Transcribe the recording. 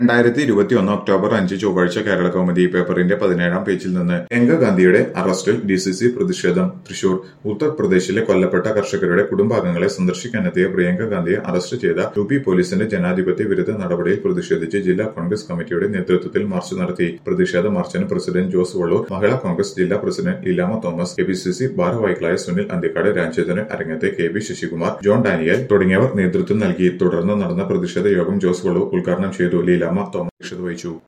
രണ്ടായിരത്തി ഇരുപത്തിയൊന്ന് ഒക്ടോബർ അഞ്ച് ചൊവ്വാഴ്ച കേരള കൗമുദി പേപ്പറിന്റെ പതിനേഴാം പേജിൽ നിന്ന് പ്രിയങ്ക ഗാന്ധിയുടെ അറസ്റ്റിൽ ഡിസിസി പ്രതിഷേധം തൃശൂർ ഉത്തർപ്രദേശിലെ കൊല്ലപ്പെട്ട കർഷകരുടെ കുടുംബാംഗങ്ങളെ സന്ദർശിക്കാനെത്തിയ പ്രിയങ്ക ഗാന്ധിയെ അറസ്റ്റ് ചെയ്ത യു പി പോലീസിന്റെ ജനാധിപത്യ വിരുദ്ധ നടപടിയിൽ പ്രതിഷേധിച്ച് ജില്ലാ കോൺഗ്രസ് കമ്മിറ്റിയുടെ നേതൃത്വത്തിൽ മാർച്ച് നടത്തി പ്രതിഷേധ മാർച്ചിന് പ്രസിഡന്റ് ജോസ് വള്ളൂർ മഹിളാ കോൺഗ്രസ് ജില്ലാ president Leelama Thomas K P C C ഭാരവാഹികളായ സുനിൽ അന്തിക്കാട് രാജചന്ദ്രൻ അരങ്ങത്തെ കെ ബി ശശികുമാർ ജോൺ ഡാനിയൽ തുടങ്ങിയവർ നേതൃത്വം നൽകി തുടർന്ന് നടന്ന പ്രതിഷേധ യോഗം ജോസ് വള്ളൂർ ഉദ്ഘാടനം ചെയ്തു ലീലാമ തോമസ് അധ്യക്ഷത വഹിച്ചു